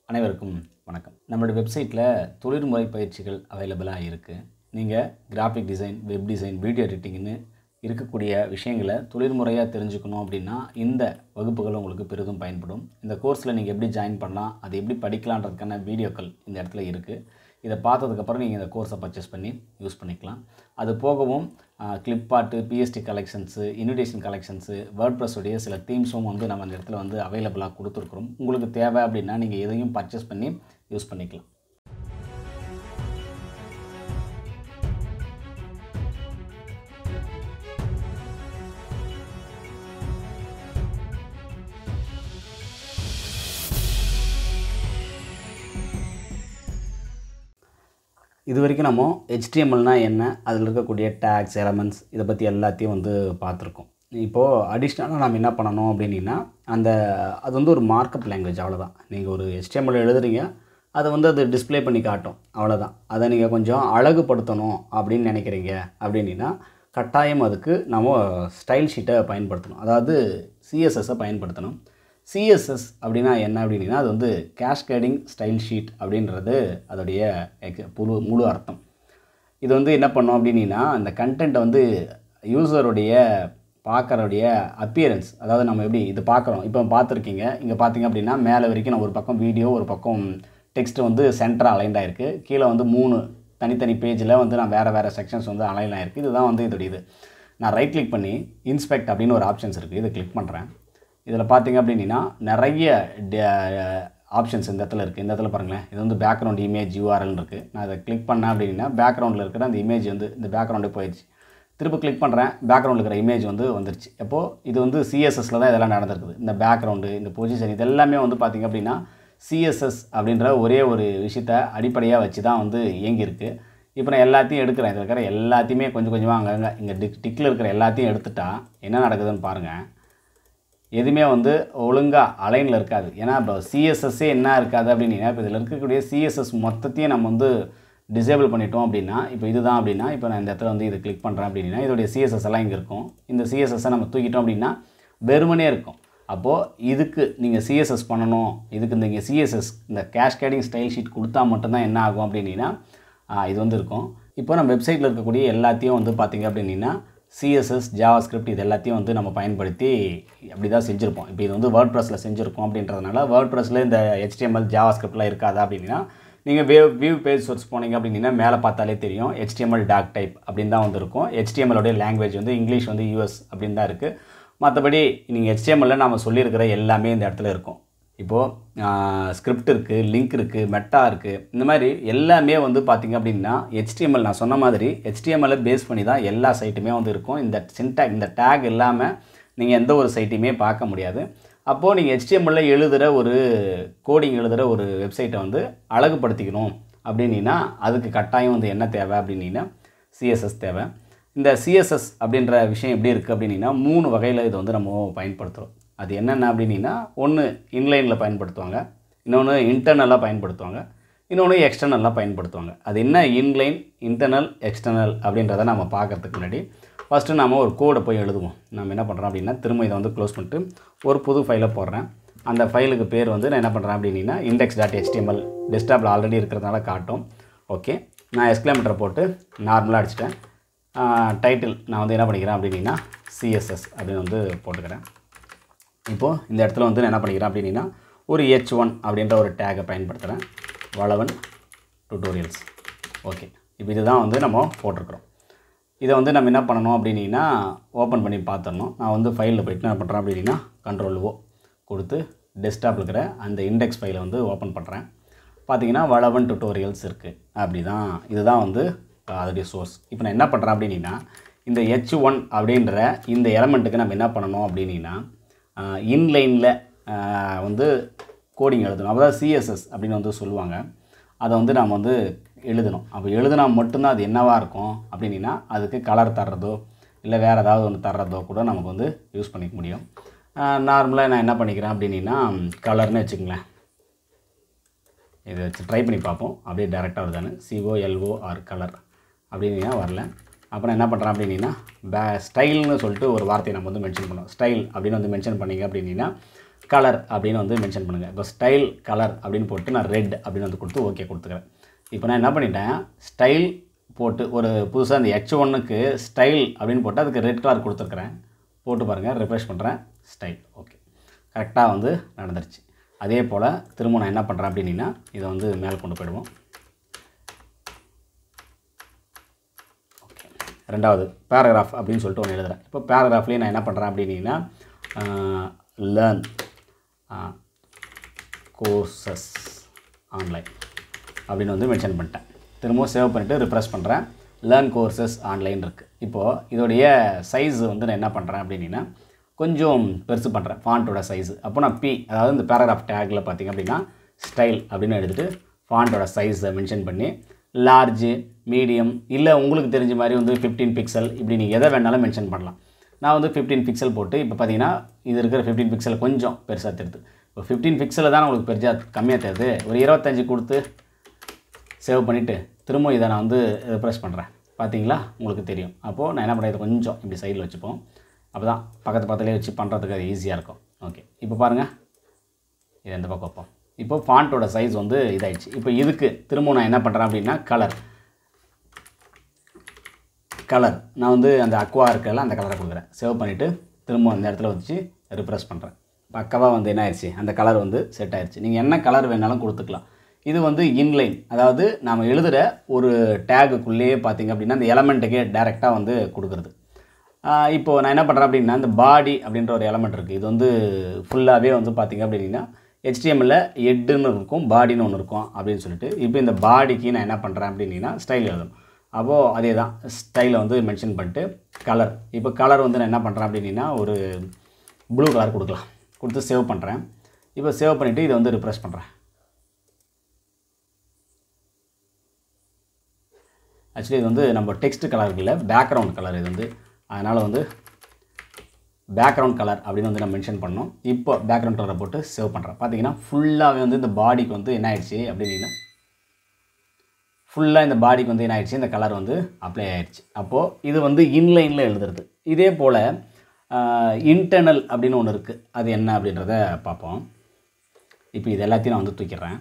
அனைவருக்கும் வணக்கம் நம்மளோட வெப்சைட்டில் தொழில்முறை பயிற்சிகள் அவைலபிளாக இருக்குது நீங்கள் graphic design web design video எடிட்டிங்னு இருக்கக்கூடிய விஷயங்களை தொழில்முறையாக தெரிஞ்சுக்கணும் அப்படின்னா இந்த வகுப்புகள் உங்களுக்கு பெரிதும் பயன்படும் இந்த கோர்ஸில் நீங்கள் எப்படி ஜாயின் பண்ணலாம் அது எப்படி படிக்கலான்றதுக்கான வீடியோக்கள் இந்த இடத்துல இருக்குது இதை பார்த்ததுக்கப்புறம் நீங்கள் இந்த கோர்ஸை பர்ச்சேஸ் பண்ணி யூஸ் பண்ணிக்கலாம் அது போகவும் clipart PSD collections invitation collections word உடைய சில தீம்ஸும் வந்து நம்ம இந்த இடத்துல வந்து அவைலபிளாக கொடுத்துருக்குறோம் உங்களுக்கு தேவை அப்படின்னா நீங்கள் எதையும் பர்ச்சேஸ் பண்ணி யூஸ் பண்ணிக்கலாம் இது வரைக்கும் நம்ம ஹெச்டிஎம்எல்னால் என்ன அதில் இருக்கக்கூடிய டேக்ஸ் எலமெண்ட்ஸ் இதை பற்றி எல்லாத்தையும் வந்து பார்த்துருக்கோம் இப்போது அடிஷ்னலாக நம்ம என்ன பண்ணணும் அப்படின்னா அந்த அது வந்து ஒரு மார்க்கப் லாங்குவேஜ் அவ்வளோதான் நீங்கள் ஒரு ஹெச்டிஎம்எல் எழுதுறீங்க அதை வந்து அது டிஸ்ப்ளே பண்ணி காட்டும் அவ்வளோதான் அதை நீங்கள் கொஞ்சம் அழகுபடுத்தணும் அப்படின்னு நினைக்கிறீங்க அப்படின்னா கட்டாயம் அதுக்கு நம்ம ஸ்டைல் ஷீட்டை பயன்படுத்தணும் அதாவது சிஎஸ்எஸ்ஸை பயன்படுத்தணும் சிஎஸ்எஸ் அப்படின்னா என்ன அப்படின்னா அது வந்து கேஷ்கேடிங் ஸ்டைல் ஷீட் அப்படின்றது அதோடைய எக் முழு முழு அர்த்தம் இது வந்து என்ன பண்ணோம் அப்படின்னா அந்த கண்டென்ட்டை வந்து யூசருடைய பார்க்குறடைய அப்பியரன்ஸ் அதாவது நம்ம எப்படி இது பார்க்குறோம் இப்போ பார்த்துருக்கீங்க இங்கே பார்த்தீங்க அப்படின்னா மேலே வரைக்கும் நான் ஒரு பக்கம் வீடியோ ஒரு பக்கம் டெக்ஸ்ட் வந்து சென்டராக அலைண்ட் ஆகிருக்கு கீழே வந்து மூணு தனித்தனி பேஜில் வந்து நான் வேறு வேறு செக்ஷன்ஸ் வந்து அலைன் ஆகிருக்கு இதுதான் வந்து இதோடைய இது நான் ரைட் கிளிக் பண்ணி இன்ஸ்பெக்ட் அப்படின்னு ஒரு ஆப்ஷன்ஸ் இருக்குது இதை கிளிக் பண்ணுறேன் இதில் பார்த்தீங்க அப்படின்னா நிறைய ஆப்ஷன்ஸ் இந்த இடத்துல இருக்குது இந்த இடத்துல பாருங்களேன் இது வந்து பேக்ரவுண்ட் இமேஜ் யூஆர்எல் இருக்குது நான் இதை கிளிக் பண்ணேன் அப்படின்னா பேக்ரவுண்டில் இருக்கிற அந்த இமேஜ் வந்து இந்த பேக்ரவுண்டே போயிடுச்சு திரும்ப கிளிக் பண்ணுறேன் பேக்ரவுண்டில் இருக்கிற இமேஜ் வந்து வந்துருச்சு அப்போது இது வந்து சிஎஸ்எஸில் தான் இதெல்லாம் நடந்திருக்குது இந்த பேக்ரவுண்டு இந்த பொசிஷன் இது எல்லாமே வந்து பார்த்திங்க அப்படின்னா சிஎஸ்எஸ் அப்படின்ற ஒரே ஒரு விஷயத்த அடிப்படையாக வச்சு தான் வந்து இயங்கியிருக்கு இப்போ நான் எல்லாத்தையும் எடுக்கிறேன் இதில் இருக்கிற எல்லாத்தையுமே கொஞ்சம் கொஞ்சமாக அங்கங்கே இங்கே டிக் டிக்கில் இருக்கிற எல்லாத்தையும் எடுத்துட்டா என்ன நடக்குதுன்னு பாருங்கள் எதுவுமே வந்து ஒழுங்காக அலைனில் இருக்காது ஏன்னா இப்போ சிஎஸ்எஸ்ஸே என்ன இருக்காது அப்படின்னா இப்போ இதில் இருக்கக்கூடிய சிஎஸ்எஸ் மொத்தத்தையும் நம்ம வந்து டிசேபிள் பண்ணிட்டோம் அப்படின்னா இப்போ இதுதான் அப்படின்னா இப்போ நான் இந்த இடத்துல வந்து இதை கிளிக் பண்ணுறேன் அப்படின்னா இதோடைய சிஎஸ்எஸ் எல்லாம் இங்கே இருக்கும் இந்த சிஎஸ்எஸ்ஸை நம்ம தூக்கிட்டோம் அப்படின்னா வெறுமனே இருக்கும் அப்போது இதுக்கு நீங்கள் சிஎஸ்எஸ் பண்ணணும் இதுக்கு இந்த இங்கே சிஎஸ்எஸ் இந்த கேஷ் கேடிங் ஸ்டைல் ஷீட் கொடுத்தா மட்டும்தான் என்ன ஆகும் அப்படின்னா இது வந்து இருக்கும் இப்போ நம்ம வெப்சைட்டில் இருக்கக்கூடிய எல்லாத்தையும் வந்து பார்த்திங்க அப்படின்னா சிஎஸ்எஸ் ஜாவா ஸ்கிரிப்ட் இது எல்லாத்தையும் வந்து நம்ம பயன்படுத்தி அப்படி தான் செஞ்சுருப்போம் இப்போ இது வந்து வேர்ட் ப்ரெஸில் செஞ்சுருக்கோம் அப்படின்றதுனால வேர்ட் ப்ரெஸில் இந்த ஹெச்டிஎம்எல் ஜாவா ஸ்கிரிப்ட்லாம் இருக்காதா அப்படின்னா நீங்கள் வே வியூ பேஜ் சோர்ஸ் போனீங்க அப்படின்னா மேலே பார்த்தாலே தெரியும் ஹெச்டிஎம்எல் டாக் டைப் அப்படின்னு தான் வந்து இருக்கும் ஹெச்டிஎம்எலோடைய லாங்குவேஜ் வந்து இங்கிலீஷ் வந்து யூஎஸ் அப்படின்னு தான் இருக்குது மற்றபடி நீங்கள் ஹெச்டிஎம்எல்ல நம்ம சொல்லியிருக்கிற எல்லாமே இந்த இடத்துல இருக்கும் இப்போது ஸ்கிரிப்ட் இருக்குது லிங்க் இருக்குது மெட்டா இருக்குது இந்த மாதிரி எல்லாமே வந்து பார்த்திங்க அப்படின்னா ஹெச்டிஎம்எல் நான் சொன்ன மாதிரி ஹெச்டிஎம்எல்லை பேஸ் பண்ணி தான் எல்லா சைட்டுமே வந்து இருக்கும் இந்த சின்டாக் இந்த டேக் இல்லாமல் நீங்கள் எந்த ஒரு சைட்டையுமே பார்க்க முடியாது அப்போது நீங்கள் ஹெச்டிஎம்எல்ல எழுதுகிற ஒரு கோடிங் எழுதுகிற ஒரு வெப்சைட்டை வந்து அழகுபடுத்திக்கணும் அப்படின்னா அதுக்கு கட்டாயம் வந்து என்ன தேவை அப்படின்னா சிஎஸ்எஸ் தேவை இந்த சிஎஸ்எஸ் அப்படின்ற விஷயம் எப்படி இருக்குது அப்படின்னா மூணு வகையில் இதை வந்து நம்ம பயன்படுத்துகிறோம் அது என்னென்ன அப்படின்னா ஒன்று இன்லைனில் பயன்படுத்துவாங்க இன்னொன்று இன்டர்னலாக பயன்படுத்துவாங்க இன்னொன்று எக்ஸ்டர்னலாக பயன்படுத்துவாங்க அது என்ன இன்லைன் இன்டர்னல் எக்ஸ்டர்னல் அப்படின்றத நம்ம பார்க்குறதுக்கு முன்னாடி ஃபஸ்ட்டு நம்ம ஒரு கோடை போய் எழுதுவோம் நம்ம என்ன பண்ணுறோம் அப்படின்னா திரும்ப இதை வந்து க்ளோஸ் பண்ணிட்டு ஒரு புது ஃபைலை போடுறேன் அந்த ஃபைலுக்கு பேர் வந்து நான் என்ன பண்ணுறேன் அப்படின்னா இண்டெக்ஸ் டாட் ஹெச்டிஎம்எல் டெஸ்க்டாப்பில் ஆல்ரெடி இருக்கிறதுனால காட்டும் ஓகே நான் எஸ்கிலோமீட்டரை போட்டு நார்மலாக அடிச்சிட்டேன் டைட்டில் நான் வந்து என்ன பண்ணிக்கிறேன் அப்படின்னா சிஎஸ்எஸ் அப்படின்னு வந்து போட்டுக்கிறேன் இப்போது இந்த இடத்துல வந்து நான் என்ன பண்ணிக்கிறேன் அப்படின்னா ஒரு ஹெச் ஒன் அப்படின்ற ஒரு டேகை பயன்படுத்துகிறேன் வளவன் டுட்டோரியல்ஸ் ஓகே இப்போ இதுதான் வந்து நம்ம போட்டிருக்கிறோம் இதை வந்து நம்ம என்ன பண்ணணும் அப்படின்னா ஓப்பன் பண்ணி பார்த்துடணும் நான் வந்து ஃபைலில் போயிட்டு என்ன பண்ணுறேன் அப்படின்னா கண்ட்ரோல் ஓ கொடுத்து டெஸ்க்டாப்பில் இருக்கிற அந்த இண்டெக்ஸ் ஃபைலை வந்து ஓப்பன் பண்ணுறேன் பார்த்தீங்கன்னா வளவன் டுட்டோரியல்ஸ் இருக்குது அப்படி தான் இதுதான் வந்து அதோடைய சோர்ஸ் இப்போ நான் என்ன பண்ணுறேன் அப்படின்னா இந்த ஹெச் ஒன் அப்படின்ற இந்த எலமெண்ட்டுக்கு நம்ம என்ன பண்ணணும் அப்படின்னா இன்லைனில் வந்து கோடிங் எழுதணும் அப்போ தான் சிஎஸ்எஸ் அப்படின்னு வந்து சொல்லுவாங்க அதை வந்து நாம் வந்து எழுதணும் அப்போ எழுதுனா மட்டும்தான் அது என்னவாக இருக்கும் அப்படின்னா அதுக்கு கலர் தர்றதோ இல்லை வேறு ஏதாவது ஒன்று தர்றதோ கூட நமக்கு வந்து யூஸ் பண்ணிக்க முடியும் நார்மலாக நான் என்ன பண்ணிக்கிறேன் அப்படின்னா கலர்னு வச்சுக்கங்களேன் இதை வச்சு ட்ரை பண்ணி பார்ப்போம் அப்படியே டேரெக்டாக வருதானு சிஓ எல்ஓ ஆர் கலர் அப்படின்னா வரல அப்புறம் என்ன பண்ணுறேன் அப்படின்னா பே ஸ்டைல்னு சொல்லிட்டு ஒரு வார்த்தையை நம்ம வந்து மென்ஷன் பண்ணோம் ஸ்டைல் அப்படின்னு வந்து மென்ஷன் பண்ணிங்க அப்படின்னா கலர் அப்படின்னு வந்து மென்ஷன் பண்ணுங்கள் இப்போ ஸ்டைல் கலர் அப்படின்னு போட்டு நான் ரெட் அப்படின்னு வந்து கொடுத்து ஓகே கொடுத்துக்கிறேன் இப்போ நான் என்ன பண்ணிட்டேன் ஸ்டைல் போட்டு ஒரு புதுசாக அந்த ஹெச் ஒன்னுக்கு ஸ்டைல் அப்படின்னு போட்டு அதுக்கு ரெட் கலர் கொடுத்துருக்குறேன் போட்டு பாருங்கள் ரிஃப்ரெஷ் பண்ணுறேன் ஸ்டைல் ஓகே கரெக்டாக வந்து நடந்துருச்சு அதே போல் திரும்ப நான் என்ன பண்ணுறேன் அப்படின்னா இதை வந்து மேலே கொண்டு போயிடுவோம் ஓகே ரெண்டாவது பேராகிராஃப் அப்படின்னு சொல்லிட்டு ஒன்று எழுதுறேன் இப்போ பேராகிராஃப்லேயே நான் என்ன பண்ணுறேன் அப்படின்னா லேர்ன் கோர்சஸ் ஆன்லைன் அப்படின்னு வந்து மென்ஷன் பண்ணிட்டேன் திரும்பவும் சேவ் பண்ணிவிட்டு ரிப்ரெஸ் பண்ணுறேன் லேர்ன் கோர்சஸ் ஆன்லைன் இருக்குது இப்போது இதோடைய சைஸ் வந்து நான் என்ன பண்ணுறேன் அப்படின்னா கொஞ்சம் பெருசு பண்ணுறேன் ஃபாண்ட்டோட சைஸு அப்போ நான் பி அதாவது இந்த பேராகிராஃப் டேக்கில் பார்த்தீங்க அப்படின்னா ஸ்டைல் அப்படின்னு எடுத்துகிட்டு ஃபாண்ட்டோட சைஸை மென்ஷன் பண்ணி லார்ஜு மீடியம் இல்லை உங்களுக்கு தெரிஞ்ச மாதிரி வந்து ஃபிஃப்டீன் பிக்சல் இப்படி நீங்கள் எதை வேணாலும் மென்ஷன் பண்ணலாம் நான் வந்து ஃபிஃப்டீன் பிக்சல் போட்டு இப்போ பார்த்தீங்கன்னா இது இருக்கிற ஃபிஃப்டீன் பிக்சல் கொஞ்சம் பெருசாக தெரியுது இப்போ ஃபிஃப்டீன் பிக்சலில் தான் உங்களுக்கு பெருசாக கம்மியாக தெரியுது ஒரு இருபத்தஞ்சி கொடுத்து சேவ் பண்ணிவிட்டு திரும்ப இதை நான் வந்து ரிப்ரெஸ் பண்ணுறேன் பார்த்தீங்களா உங்களுக்கு தெரியும் அப்போது நான் என்ன பண்ணுறேன் இதை கொஞ்சம் இப்படி சைடில் வச்சுப்போம் அப்போ தான் பக்கத்து பக்கத்துலேயே வச்சு பண்ணுறதுக்கு அது ஈஸியாக இருக்கும் ஓகே இப்போ பாருங்கள் இது எந்த பக்கம் வைப்போம் இப்போ ஃபாண்ட்டோட சைஸ் வந்து இதாயிடுச்சு இப்போ இதுக்கு திரும்ப நான் என்ன பண்ணுறேன் அப்படின்னா கலர் கலர் நான் வந்து அந்த அக்வா இருக்கல அந்த கலரை கொடுக்குறேன் சேவ் பண்ணிவிட்டு திரும்ப அந்த இடத்துல வச்சு ரிப்ரெஸ் பண்ணுறேன் பக்கவாக வந்து என்ன ஆயிடுச்சு அந்த கலர் வந்து செட் ஆயிடுச்சு நீங்கள் என்ன கலர் வேணாலும் கொடுத்துக்கலாம் இது வந்து இன்லைன் அதாவது நாம் எழுதுகிற ஒரு டேகுக்குள்ளேயே பார்த்தீங்க அப்படின்னா அந்த எலமெண்ட்டுக்கே டேரெக்டாக வந்து கொடுக்குறது இப்போது நான் என்ன பண்ணுறேன் அப்படின்னா இந்த பாடி அப்படின்ற ஒரு எலமெண்ட் இருக்குது இது வந்து ஃபுல்லாகவே வந்து பார்த்திங்க அப்படின்னா ஹெச்டிஎம்மில் ஹெட்டுன்னு இருக்கும் பாடின்னு ஒன்று இருக்கும் அப்படின்னு சொல்லிட்டு இப்போ இந்த பாடிக்கு நான் என்ன பண்ணுறேன் அப்படின்னா ஸ்டைல் எழுதணும் அப்போது அதே தான் ஸ்டைலை வந்து மென்ஷன் பண்ணிட்டு கலர் இப்போ கலர் வந்து நான் என்ன பண்ணுறேன் அப்படின்னா ஒரு ப்ளூ கலர் கொடுக்கலாம் கொடுத்து சேவ் பண்ணுறேன் இப்போ சேவ் பண்ணிவிட்டு இதை வந்து ரிப்ரெஸ் பண்ணுறேன் ஆக்சுவலி இது வந்து நம்ம டெக்ஸ்ட் கலர் இல்லை பேக்ரவுண்ட் கலர் இது வந்து அதனால் வந்து பேக்ரவுண்ட் கலர் அப்படின்னு வந்து நான் மென்ஷன் பண்ணோம் இப்போ பேக்ரவுண்ட் கலரை போட்டு சேவ் பண்ணுறேன் பார்த்தீங்கன்னா ஃபுல்லாகவே வந்து இந்த பாடிக்கு வந்து என்ன ஆயிடுச்சு அப்படின்னா ஃபுல்லாக இந்த பாடிக்கு வந்து என்ன ஆயிடுச்சு இந்த கலர் வந்து அப்ளை ஆயிடுச்சு அப்போது இது வந்து இன்லைனில் எழுதுறது இதே போல் இன்டர்னல் அப்படின்னு ஒன்று இருக்குது அது என்ன அப்படின்றத பார்ப்போம் இப்போ இது எல்லாத்தையும் நான் வந்து தூக்கிடுறேன்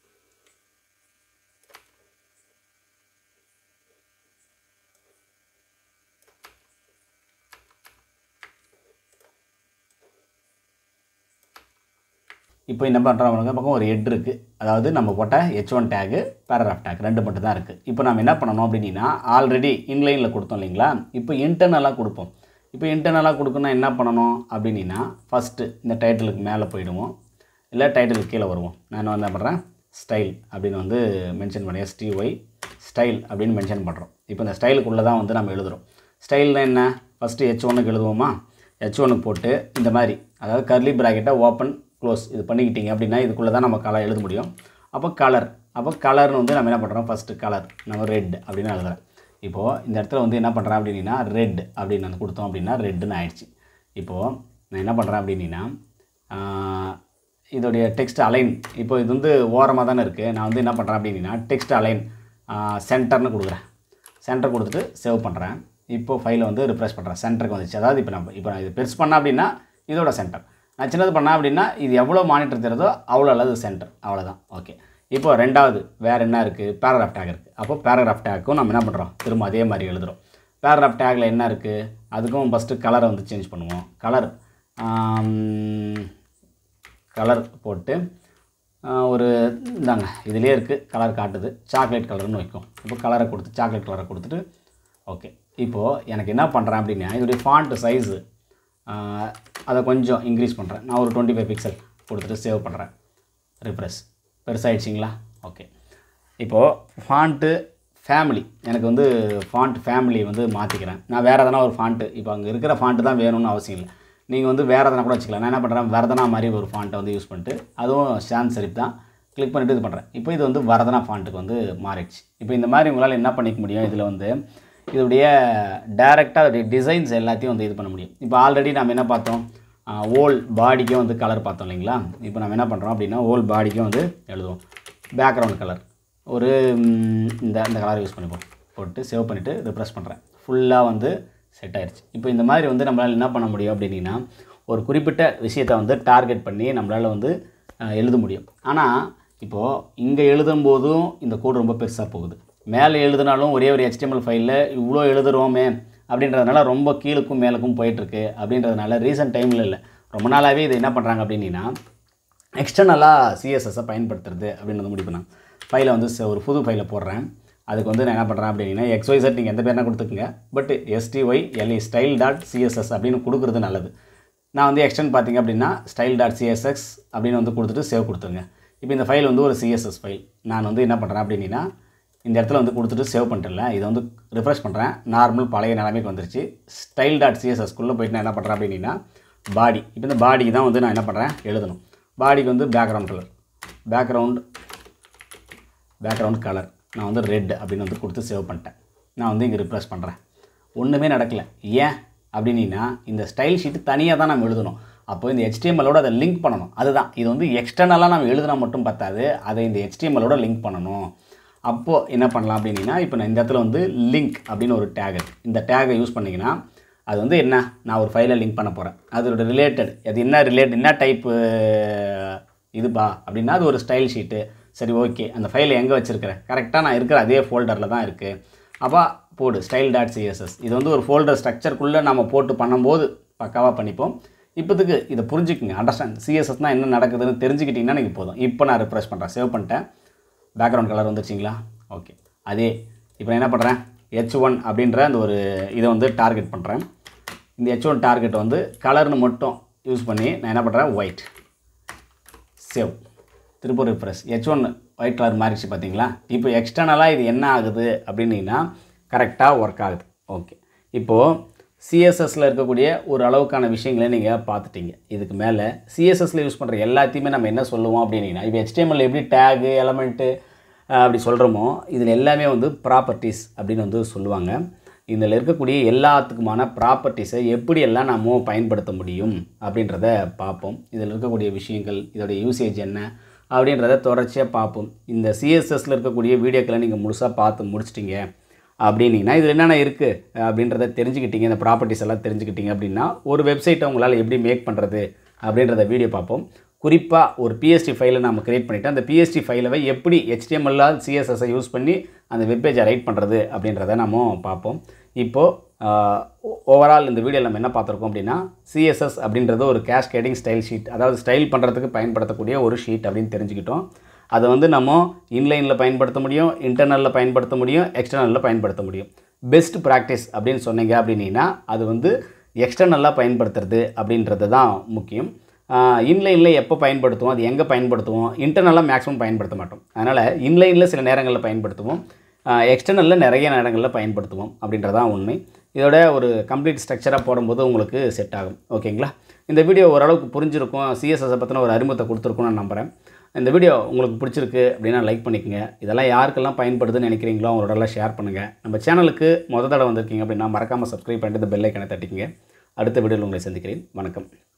இப்போ என்ன பண்ணுறவங்க பக்கம் ஒரு ஹெட் இருக்குது அதாவது நம்ம போட்ட H one tag paragraph tag ரெண்டு மட்டும் தான் இருக்குது இப்போ நம்ம என்ன பண்ணணும் அப்படின்னா ஆல்ரெடி இன்லைனில் கொடுத்தோம் இல்லைங்களா இப்போ இன்டர்னலாக கொடுப்போம் இப்போ இன்டர்னலாக கொடுக்கணும்னா என்ன பண்ணணும் அப்படின்னா ஃபஸ்ட்டு இந்த டைட்டிலுக்கு மேலே போயிடுவோம் இல்லை டைட்டிலுக்கு கீழே வருவோம் நான் என்ன பண்ணுறேன் ஸ்டைல் அப்படின்னு வந்து மென்ஷன் பண்ணி எஸ்டிஒய் ஸ்டைல் அப்படின்னு மென்ஷன் பண்ணுறோம் இப்போ இந்த ஸ்டைலுக்குள்ளே தான் வந்து நம்ம எழுதுகிறோம் ஸ்டைல்னா என்ன ஃபஸ்ட்டு ஹெச் ஒன்னுக்கு எழுதுவோமா ஹெச் ஒன்னுக்கு போட்டு இந்த மாதிரி அதாவது கர்லி ப்ராக்கெட்டை ஓப்பன் க்ளோஸ் இது பண்ணிக்கிட்டீங்க அப்படின்னா இதுக்குள்ளே தான் நம்ம கலர் எழுத முடியும் அப்போ கலர் அப்போ கலர்னு வந்து நம்ம என்ன பண்ணுறோம் ஃபஸ்ட்டு கலர் நம்ம ரெட் அப்படின்னு எழுதுறேன் இப்போது இந்த இடத்துல வந்து என்ன பண்ணுறேன் அப்படின்னா ரெட் அப்படின்னு வந்து கொடுத்தோம் அப்படின்னா ரெட்டுன்னு ஆயிடுச்சு இப்போது நான் என்ன பண்ணுறேன் அப்படின்னா இதோடைய டெக்ஸ்ட் அலைன் இப்போ இது வந்து ஓரமாக தானே இருக்குது நான் வந்து என்ன பண்ணுறேன் அப்படின்னா டெக்ஸ்ட் அலைன் சென்டர்னு கொடுக்குறேன் சென்டர் கொடுத்துட்டு சேவ் பண்ணுறேன் இப்போது ஃபைலை வந்து ரிப்ரெஸ் பண்ணுறேன் சென்டருக்கு வந்துச்சு அதாவது இப்போ நம்ம இப்போ நான் இது பெருசு பண்ணேன் அப்படின்னா இதோட சென்டர் நான் சின்னது பண்ணேன் அப்படின்னா இது எவ்வளோ மானிட்டர் தெரியுதோ அவ்வளோ அல்லது சென்டர் அவ்வளோதான் ஓகே இப்போ ரெண்டாவது வேறு என்ன இருக்குது பேராகிராஃப் டேக் இருக்குது அப்போ பேராகிராஃப் டேக்கும் நம்ம என்ன பண்ணுறோம் திரும்ப அதே மாதிரி எழுதுகிறோம் பேராகிராஃப் டேக்கில் என்ன இருக்குது அதுக்கும் ஃபஸ்ட்டு கலரை வந்து சேஞ்ச் பண்ணுவோம் கலர் கலர் போட்டு ஒரு இந்தாங்க இதுலேயே இருக்குது கலர் காட்டுது சாக்லேட் கலர்னு வைக்கும் இப்போ கலரை கொடுத்து சாக்லேட் கலரை கொடுத்துட்டு ஓகே இப்போது எனக்கு என்ன பண்ணுறேன் அப்படின்னா இதோடைய ஃபாண்ட்டு சைஸு அதை கொஞ்சம் இன்க்ரீஸ் பண்ணுறேன் நான் ஒரு டுவெண்ட்டி ஃபைவ் பிக்சல் கொடுத்துட்டு சேவ் பண்ணுறேன் ரிப்ரெஸ் பெருசாகிடுச்சிங்களா ஓகே இப்போது ஃபாண்ட்டு ஃபேமிலி எனக்கு வந்து ஃபாண்ட் ஃபேமிலி வந்து மாற்றிக்கிறேன் நான் வேறு எதனா ஒரு ஃபாண்ட்டு இப்போ அங்கே இருக்கிற ஃபாண்ட்டு தான் வேணும்னு அவசியம் இல்லை நீங்கள் வந்து வேறு எதனா கூட வச்சுக்கலாம் நான் என்ன பண்ணுறேன் வரதனா மாதிரி ஒரு ஃபாண்ட்டை வந்து யூஸ் பண்ணிட்டு அதுவும் ஷான் சரிப் தான் கிளிக் பண்ணிவிட்டு இது பண்ணுறேன் இப்போ இது வந்து வரதனா ஃபாண்ட்டுக்கு வந்து மாறிடுச்சு இப்போ இந்த மாதிரி உங்களால் என்ன பண்ணிக்க முடியும் இதில் வந்து இதோடைய டேரெக்டாக அதோடைய டிசைன்ஸ் எல்லாத்தையும் வந்து இது பண்ண முடியும் இப்போ ஆல்ரெடி நம்ம என்ன பார்த்தோம் ஓல் பாடிக்கும் வந்து கலர் பார்த்தோம் இல்லைங்களா இப்போ நம்ம என்ன பண்ணுறோம் அப்படின்னா ஓல் பாடிக்கும் வந்து எழுதுவோம் பேக்ரவுண்ட் கலர் ஒரு இந்த இந்த கலர் யூஸ் பண்ணிப்போம் போட்டு சேவ் பண்ணிவிட்டு ரிப்ரெஸ் பண்ணுறேன் ஃபுல்லாக வந்து செட் ஆயிடுச்சு இப்போ இந்த மாதிரி வந்து நம்மளால் என்ன பண்ண முடியும் அப்படின்னா ஒரு குறிப்பிட்ட விஷயத்தை வந்து டார்கெட் பண்ணி நம்மளால் வந்து அஹ், எழுத முடியும் ஆனால் இப்போது இங்கே எழுதும்போதும் இந்த கோடு ரொம்ப பெருசாக போகுது மேலே எழுதினாலும் ஒரே ஒரு HTML ஃபைலில் இவ்வளோ எழுதுறோமே அப்படின்றதுனால ரொம்ப கீழுக்கும் மேலுக்கும் போயிட்டுருக்கு அப்படின்றதுனால ரீசெண்ட் டைமில் இல்லை ரொம்ப நாளாகவே இது என்ன பண்ணுறாங்க அப்படின்னா எக்ஸ்டர்னலாக சிஎஸ்எஸ்ஸை பயன்படுத்துறது அப்படின்னு வந்து முடிவு பண்ணேன் ஃபைலை வந்து ச- ஒரு புது ஃபைலை போடுறேன் அதுக்கு வந்து நான் என்ன பண்ணுறேன் அப்படின்னா எக்ஸ்ஒய்சட் நீங்கள் எந்த பேர்னா கொடுத்துக்குங்க but S T Y L E style dot CSS அப்படின்னு கொடுக்குறது நல்லது நான் வந்து எக்ஸ்டெண்ட் பார்த்தீங்க அப்படின்னா ஸ்டைல் டாட் சிஎஸ்எக்ஸ் அப்படின்னு வந்து கொடுத்துட்டு சேவ் கொடுத்துருங்க இப்போ இந்த ஃபைல் வந்து ஒரு சிஎஸ்எஸ் ஃபைல் நான் வந்து என்ன பண்ணுறேன் அப்படின்னா இந்த இடத்துல வந்து கொடுத்துட்டு சேவ் பண்ணிட்டேன்ல இதை வந்து ரிஃப்ரெஷ் பண்ணுறேன் நார்மல் பழைய நிலைமைக்கு வந்துருச்சு ஸ்டைல் டாட் சிஎஸ்எஸ்குள்ளே போயிட்டு நான் என்ன பண்ணுறேன் அப்படின்னா பாடி இப்போ இந்த பாடிக்கு தான் வந்து நான் என்ன பண்ணுறேன் எழுதணும் பாடிக்கு வந்து background colour background background colour நான் வந்து ரெட் அப்படின்னு வந்து கொடுத்து சேவ் பண்ணிட்டேன் நான் வந்து இங்கே ரிப்ரெஸ் பண்ணுறேன் ஒன்றுமே நடக்கலை ஏன் அப்படின்னா இந்த ஸ்டைல் ஷீட்டு தனியாக தான் நம்ம எழுதணும் அப்போ இந்த HTML-ஓட அதை லிங்க் பண்ணணும் அதுதான் இது வந்து எக்ஸ்டர்னலாக நம்ம எழுதுனா மட்டும் பத்தாது அதை இந்த HTML-ஓட லிங்க் பண்ணணும் அப்போது என்ன பண்ணலாம் அப்படின்னா இப்போ நான் இந்த இடத்துல வந்து லிங்க் அப்படின்னு ஒரு டேக் இருக்குது இந்த டேகை யூஸ் பண்ணிங்கன்னா அது வந்து என்ன நான் ஒரு ஃபைலை லிங்க் பண்ண போகிறேன் அதோட ரிலேட்டட் அது என்ன ரிலேட் என்ன டைப்பு இதுப்பா அப்படின்னா அது ஒரு ஸ்டைல் ஷீட்டு சரி ஓகே அந்த ஃபைலை எங்கே வச்சுருக்கிறேன் கரெக்டாக நான் இருக்கிற அதே ஃபோல்டரில் தான் இருக்குது அப்போ போடு ஸ்டைல் டாட் சிஎஸ்எஸ் இது வந்து ஒரு ஃபோல்டர் ஸ்ட்ரக்சருக்குள்ளே நம்ம போட்டு பண்ணும்போது பக்காவாக பண்ணிப்போம் இப்போதுக்கு இதை புரிஞ்சுக்குங்க அண்டர்ஸ்டாண்ட் சிஎஸ்எஸ்னால் என்ன நடக்குதுன்னு தெரிஞ்சுக்கிட்டிங்கன்னா நீங்கள் போதும் இப்போ நான் ரிப்ரெஸ் பண்ணுறேன் சேவ் பண்ணிட்டேன் பேக்ரவுண்ட் கலர் வந்துருச்சிங்களா ஓகே அதே இப்போ நான் என்ன பண்ணுறேன் ஹெச் ஒன் அப்படின்ற அந்த ஒரு இதை வந்து டார்கெட் பண்ணுறேன் இந்த ஹெச் ஒன் டார்கெட் வந்து கலர்னு மட்டும் யூஸ் பண்ணி நான் என்ன பண்ணுறேன் white save Tiruppur refresh H one white colour மாறிடுச்சு பார்த்தீங்களா இப்போ எக்ஸ்டர்னலாக இது என்ன ஆகுது அப்படின்னீங்கன்னா கரெக்டாக ஒர்க் ஆகுது ஓகே இப்போது சிஎஸ்எஸ்ல இருக்கக்கூடிய ஒரு அளவுக்கான விஷயங்களை நீங்கள் பார்த்துட்டீங்க இதுக்கு மேலே சிஎஸ்எஸ்ல யூஸ் பண்ணுற எல்லாத்தையுமே நம்ம என்ன சொல்லுவோம் அப்படின்னீங்கன்னா இப்போ HTML எப்படி டேகு எலமெண்ட்டு அப்படி சொல்கிறோமோ இதில் எல்லாமே வந்து ப்ராப்பர்ட்டிஸ் அப்படின்னு வந்து சொல்லுவாங்க இதில் இருக்கக்கூடிய எல்லாத்துக்குமான ப்ராப்பர்ட்டிஸை எப்படியெல்லாம் நம்ம பயன்படுத்த முடியும் அப்படின்றத பார்ப்போம் இதில் இருக்கக்கூடிய விஷயங்கள் இதோடைய யூசேஜ் என்ன அப்படின்றத தொடர்ச்சியாக பார்ப்போம் இந்த சிஎஸ்எஸ்ல இருக்கக்கூடிய வீடியோக்களை நீங்கள் முழுசாக பார்த்து முடிச்சிட்டிங்க அப்படின்னீங்கன்னா இதில் என்னென்ன இருக்குது அப்படின்றத தெரிஞ்சுக்கிட்டீங்க இந்த ப்ராப்பர்ட்டிஸ் எல்லாம் தெரிஞ்சுக்கிட்டீங்க அப்படின்னா ஒரு வெப்சைட்டை உங்களால் எப்படி மேக் பண்ணுறது அப்படின்றத வீடியோ பார்ப்போம் குறிப்பாக ஒரு பிஎஸ்டி ஃபைலை நம்ம கிரியேட் பண்ணிவிட்டு அந்த பிஎஸ்டி ஃபைலை எப்படி HTML சிஎஸ்எஸ்ஸை யூஸ் பண்ணி அந்த வெப்பேஜை ரைட் பண்ணுறது அப்படின்றத நம்ம பார்ப்போம் இப்போது ஓவரால் இந்த வீடியோவில் நம்ம என்ன பார்த்துருக்கோம் அப்படின்னா சிஎஸ்எஸ் அப்படின்றது ஒரு கேஸ்கேடிங் ஸ்டைல் ஷீட் அதாவது ஸ்டைல் பண்ணுறதுக்கு பயன்படுத்தக்கூடிய ஒரு ஷீட் அப்படின்னு தெரிஞ்சுக்கிட்டோம் அதை வந்து நம்ம இன்லைனில் பயன்படுத்த முடியும் இன்டர்னலில் பயன்படுத்த முடியும் எக்ஸ்டர்னலில் பயன்படுத்த முடியும் பெஸ்ட் ப்ராக்டிஸ் அப்படின்னு சொன்னீங்க அப்படின்னா அது வந்து எக்ஸ்டர்னலாக பயன்படுத்துறது அப்படின்றது தான் முக்கியம் இன்லைனில் எப்போ பயன்படுத்துவோம் அது எங்கே பயன்படுத்துவோம் இன்டர்னலாக மேக்ஸிமம் பயன்படுத்த மாட்டோம் அதனால் இன்லைனில் சில நேரங்களில் பயன்படுத்துவோம் எக்ஸ்டர்னலில் நிறைய நேரங்களில் பயன்படுத்துவோம் அப்படின்றதான் உண்மை இதோட ஒரு கம்ப்ளீட் ஸ்ட்ரக்சராக போடும்போது உங்களுக்கு செட் ஆகும் ஓகேங்களா இந்த வீடியோ ஓரளவுக்கு புரிஞ்சிருக்கும் சிஎஸ்எஸை பற்றின ஒரு அறிமுகத்தை கொடுத்துருக்கும்னு நான் நம்புகிறேன் இந்த வீடியோ உங்களுக்கு பிடிச்சிருக்கு அப்படின்னா லைக் பண்ணிக்கோங்க இதெல்லாம் யாருக்கெல்லாம் பயன்படுதுன்னு நினைக்கிறீங்களோ அவங்களோடலாம் ஷேர் பண்ணுங்கள் நம்ம சேனலுக்கு முத தடவை வந்திருக்கீங்க அப்படின்னா மறக்காமல் சப்ஸ்கிரைப் பண்ணிட்டு இந்த பெல் ஐக்கனை தட்டிக்கங்க அடுத்த வீடியோவில் உங்களை சந்திக்கிறேன் வணக்கம்